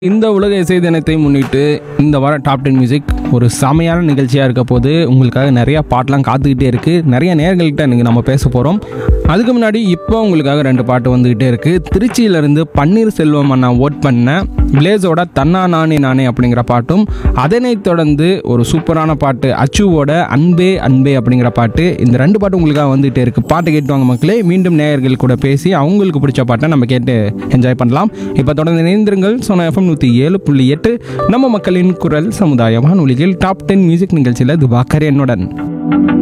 இந்த உலக இசை தினத்தை முன்னிட்டு இந்த வார டாப் டென் மியூசிக் ஒரு செமையான நிகழ்ச்சியாக இருக்க போது உங்களுக்காக நிறைய பாட்டெலாம் காத்துக்கிட்டே இருக்குது நிறைய நேர்கள்கிட்ட இன்றைக்கி நம்ம பேச போகிறோம் அதுக்கு முன்னாடி இப்போ உங்களுக்காக ரெண்டு பாட்டு வந்துக்கிட்டே இருக்குது திருச்சியிலேருந்து பன்னீர் செல்வம் அண்ணா ஓட் பண்ண பிளேஸோட தன்னா நானே நானே அப்படிங்கிற பாட்டும் அதனைத் தொடர்ந்து ஒரு சூப்பரான பாட்டு அச்சுவோட அன்பே அன்பே அப்படிங்கிற பாட்டு இந்த ரெண்டு பாட்டு உங்களுக்காக வந்துகிட்டே இருக்குது பாட்டு கேட்டு வாங்க மக்களே மீண்டும் நேயர்கள் கூட பேசி அவங்களுக்கு பிடிச்ச பாட்டை நம்ம கேட்டு என்ஜாய் பண்ணலாம் இப்போ தொடர்ந்து இணைந்திருங்கள் சோனா எஃப்எம் நூற்றி ஏழு புள்ளி எட்டு நம்ம மக்களின் குரல் சமுதாய வானொலியில் டாப் டென் மியூசிக் நிகழ்ச்சியில் திவாகர் என்னுடன்